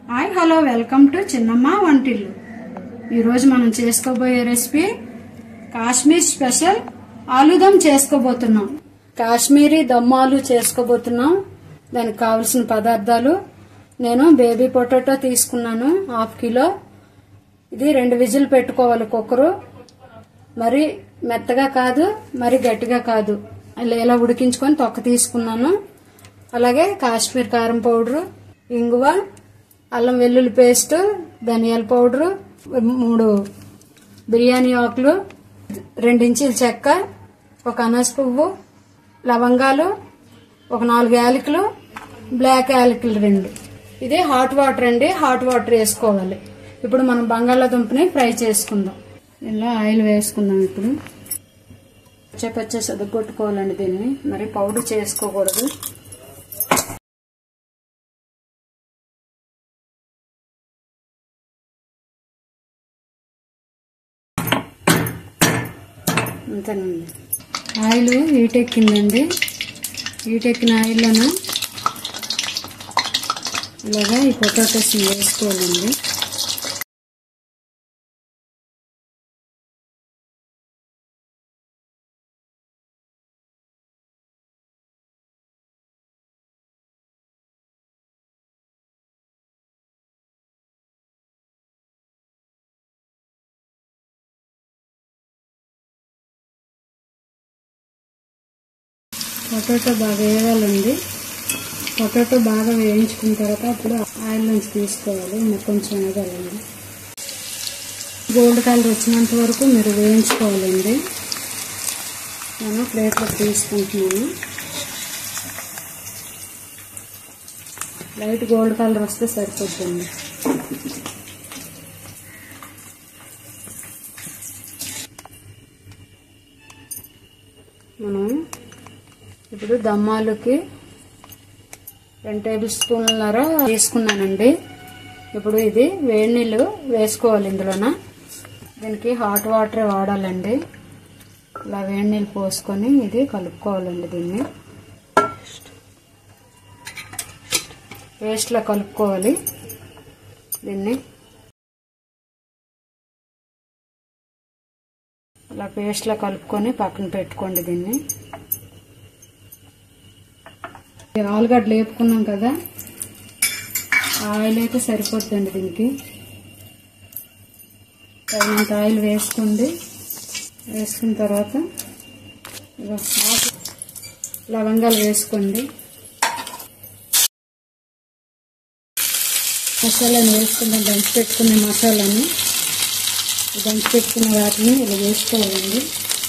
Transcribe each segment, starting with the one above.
Hi hello welcome to చిన్నమ్మ వంటిల్లు ఈరోజు మనం చేసుకోబోయే రెసిపీ కాశ్మీర్ స్పెషల్ ఆలుదమ్ చేసుకోబోతున్నాం కాశ్మీరీ దమ్ ఆలు చేసుకోబోతున్నాం దానికి కావలసిన పదార్థాలు నేను బేబీ పొటాటో తీసుకున్నాను హాఫ్ కిలో ఇది రెండు విజిల్ పెట్టుకోవాలి కుక్కరు మరి మెత్తగా కాదు మరి గట్టిగా కాదు అలా ఇలా ఉడికించుకొని తొక్క తీసుకున్నాను అలాగే కాశ్మీర్ కారం పౌడరు ఇంగువ అల్లం వెల్లుల్లి పేస్ట్ ధనియాల పౌడరు మూడు బిర్యానీ ఆకులు రెండించీల చెక్క ఒక అనాస పువ్వు లవంగాలు ఒక నాలుగు యాలకులు బ్లాక్ యాలకులు రెండు ఇది హాట్ వాటర్ అండి హాట్ వాటర్ వేసుకోవాలి ఇప్పుడు మనం బంగాళాదుంపని ఫ్రై చేసుకుందాం ఇలా ఆయిల్ వేసుకుందాం ఇప్పుడు పచ్చ సదుగొట్టుకోవాలండి దీన్ని మరి పౌడర్ చేసుకోకూడదు అంతేనండి ఆయిల్ హీట్ ఎక్కిందండి హీట్ ఎక్కిన ఆయిల్లోన ఇలాగా ఈ పొటాటోస్ వేసుకోవాలండి పొటాటో బాగా వేయాలండి పొటాటో బాగా వేయించుకున్న తర్వాత అప్పుడు ఆయిల్ నుంచి తీసుకోవాలి మరి కొంచెం వేగాలండి గోల్డ్ కలర్ వచ్చినంత వరకు మీరు వేయించుకోవాలండి నేను ప్లేట్లో తీసుకుంటున్నాను లైట్ గోల్డ్ కలర్ వస్తే సరిపోతుంది మనం ఇప్పుడు దమ్మాలుకి రెండు టేబుల్ స్పూన్లన్నర తీసుకున్నానండి ఇప్పుడు ఇది వేడి నీళ్ళు వేసుకోవాలి ఇందులోన దీనికి హాట్ వాటర్ వాడాలండి ఇలా వేడి నీళ్ళు పోసుకొని ఇది కలుపుకోవాలండి దీన్ని పేస్ట్లో కలుపుకోవాలి దీన్ని అలా పేస్ట్లో కలుపుకొని పక్కన పెట్టుకోండి దీన్ని ఆలుగడ్డలు వేపుకున్నాం కదా ఆయిల్ అయితే సరిపోతుందండి దీనికి తగినంత ఆయిల్ వేసుకోండి వేసుకున్న తర్వాత లవంగాలు వేసుకోండి మసాలాని వేసుకుందాం దంచి పెట్టుకునే మసాలాని దంచి పెట్టుకున్న వాటిని ఇలా వేసుకోవాలండి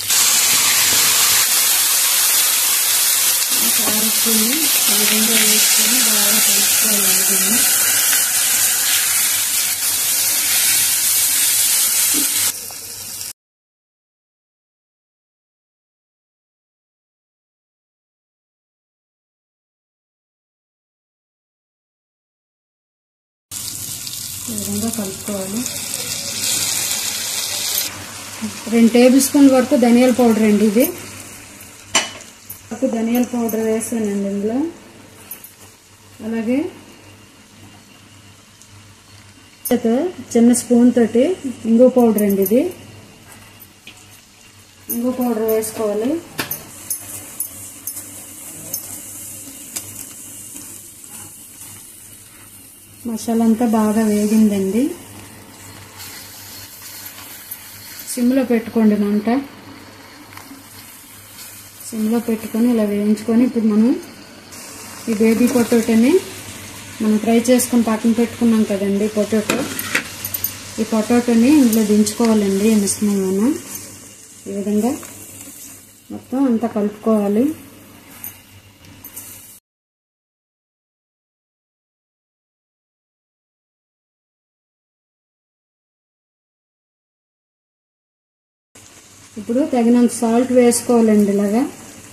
కారపుని ఆ విధంగా వేసుకొని బాగా కలుపుకోవాలండి దీన్ని ఈ విధంగా కలుపుకోవాలి రెండు టేబుల్ స్పూన్ వరకు ధనియాల పౌడర్ అండి ఇది వరకు ధనియాల పౌడర్ వేసానండి ఇందులో అలాగే చిన్న స్పూన్ తోటి ఇంగు పౌడర్ అండి ఇది ఇంగు పౌడర్ వేసుకోవాలి మసాలా అంతా బాగా వేగిందండి సిమ్లో పెట్టుకోండి మంట సిమ్లో పెట్టుకొని ఇలా వేయించుకొని ఇప్పుడు మనం ఈ బేబీ పొటాటోని మనం ఫ్రై చేసుకొని పక్కన పెట్టుకున్నాం కదండి పొటాటో ఈ పొటాటోని ఇందులో దించుకోవాలండి ఈ మిశ్రమంలోన ఈ విధంగా మొత్తం అంతా కలుపుకోవాలి ఇప్పుడు తగినంత సాల్ట్ వేసుకోవాలండి ఇలాగా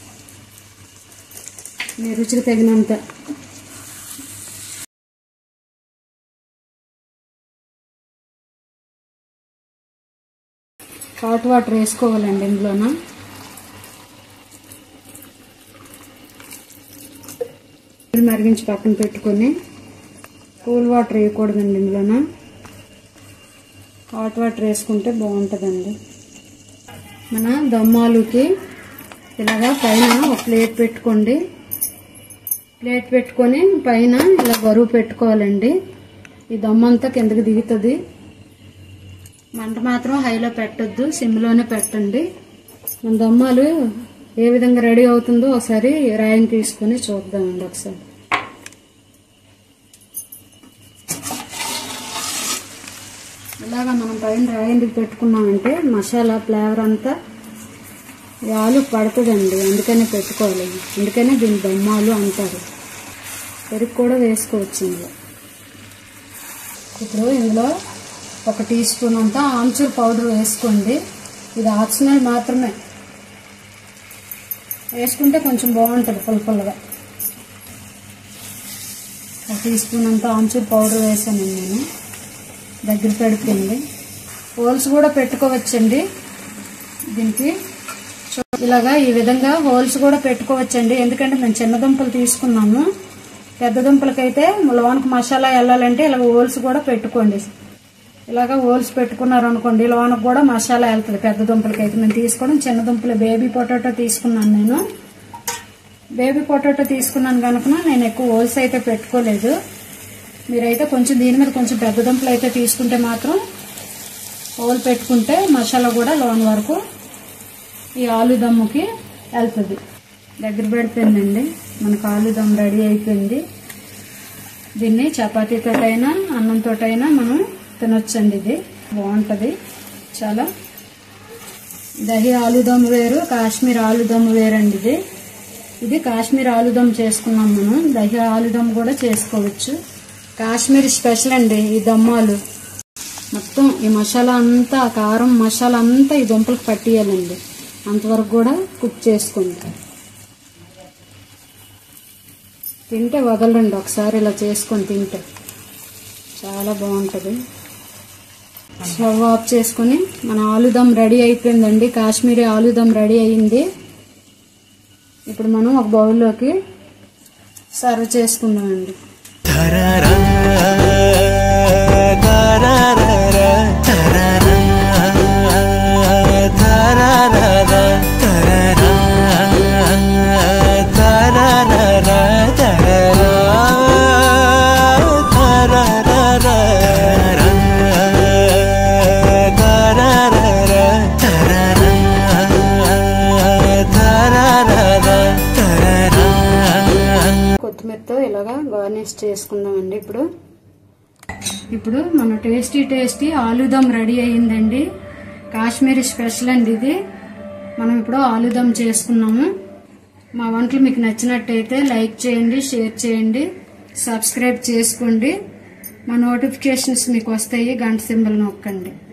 మీ రుచికి తగినంత హాట్ వాటర్ వేసుకోవాలండి ఇందులోన మరిగించి పక్కన పెట్టుకొని కూల్ వాటర్ వేయకూడదండి ఇందులోన హాట్ వాటర్ వేసుకుంటే బాగుంటుందండి మన దమ్మాలుకి ఇలాగా పైన ఒక ప్లేట్ పెట్టుకోండి ప్లేట్ పెట్టుకొని పైన ఇలా బరువు పెట్టుకోవాలండి ఈ దమ్మంతా కిందకి దిగుతుంది మంట మాత్రం హైలో పెట్టొద్దు సిమ్లోనే పెట్టండి మన దమ్మాలు ఏ విధంగా రెడీ అవుతుందో ఒకసారి రాయిని తీసుకొని చూద్దామండి ఒకసారి ఇలాగా మనం పైన రాయి పెట్టుకున్నామంటే మసాలా ఫ్లేవర్ అంతా ఈ ఆలు పడుతుందండి అందుకనే పెట్టుకోవాలి అందుకనే దీని దమ్మాలు అంటారు పెరుగు కూడా వేసుకోవచ్చు ఇందులో ఇప్పుడు ఇందులో ఒక టీ స్పూన్ అంతా ఆమ్చూర్ పౌడర్ వేసుకోండి ఇది ఆప్షనల్ మాత్రమే వేసుకుంటే కొంచెం బాగుంటుంది పుల్ల పుల్లగా ఒక టీ స్పూన్ అంతా ఆమ్చూర్ పౌడర్ వేసానండి నేను దగ్గర పెడుతుంది హోల్స్ కూడా పెట్టుకోవచ్చండి దీనికి చూ- ఇలాగా ఈ విధంగా హోల్స్ కూడా పెట్టుకోవచ్చండి ఎందుకంటే మేము చిన్న దుంపలు తీసుకున్నాము పెద్ద దుంపలకైతే లోనకి మసాలా వెళ్ళాలంటే ఇలా హోల్స్ కూడా పెట్టుకోండి ఇలాగా హోల్స్ పెట్టుకున్నారు అనుకోండి లోనకు కూడా మసాలా వెళ్తుంది పెద్ద దుంపలకి అయితే నేను తీసుకోవడం చిన్న దుంపలు బేబీ పొటాటో తీసుకున్నాను నేను బేబీ పొటాటో తీసుకున్నాను కనుక నేను ఎక్కువ హోల్స్ అయితే పెట్టుకోలేదు మీరైతే కొంచెం దీని మీద కొంచెం పెద్ద దుంపలు అయితే తీసుకుంటే మాత్రం హోల్ పెట్టుకుంటే మసాలా కూడా లోన్ వరకు ఈ ఆలు దమ్ముకి వెళ్తుంది దగ్గర పెడిపోయిందండి మనకు ఆలు దమ్ రెడీ అయిపోయింది దీన్ని చపాతీతోటైనా అన్నంతోటైనా మనం తినొచ్చండి ఇది బాగుంటుంది చాలా దహి ఆలుదమ్ వేరు కాశ్మీర్ ఆలుదమ్ వేరండి ఇది ఇది కాశ్మీర్ ఆలుదమ్ చేసుకున్నాం మనం దహి ఆలుదమ్ కూడా చేసుకోవచ్చు కాశ్మీర్ స్పెషల్ అండి ఈ దమ్మాలు మొత్తం ఈ మసాలా అంతా ఆ కారం మసాలా అంతా ఈ దుంపలకు పట్టియాలండి అంతవరకు కూడా కుక్ చేసుకోండి తింటే వదలండి ఒకసారి ఇలా చేసుకొని తింటే చాలా బాగుంటుంది స్టవ్ ఆఫ్ చేసుకొని మన ఆలుదమ్ రెడీ అయిపోయిందండి కాశ్మీరీ ఆలుదమ్ రెడీ అయింది ఇప్పుడు మనం ఒక బౌల్లోకి సర్వ్ చేసుకుందామండి తరరా, తరరరా, తరరా, తరరరా, తరరా, తరరరా, తరరా, తరరరా, తరరరా, తరరా, తరరరా, తరరా. కొత్తిమీరతో ఇలాగా గార్నిష్ చేసుకుందామండి ఇప్పుడు ఇప్పుడు మన టేస్టీ టేస్టీ ఆలుదమ్ రెడీ అయ్యిందండి కాశ్మీరీ స్పెషల్ అండి ఇది మనం ఇప్పుడు ఆలుదమ్ చేసుకున్నాము మా వంటలు మీకు నచ్చినట్టయితే లైక్ చేయండి షేర్ చేయండి సబ్స్క్రైబ్ చేసుకోండి మా నోటిఫికేషన్స్ మీకు వస్తాయి గంట సింబల్ నొక్కండి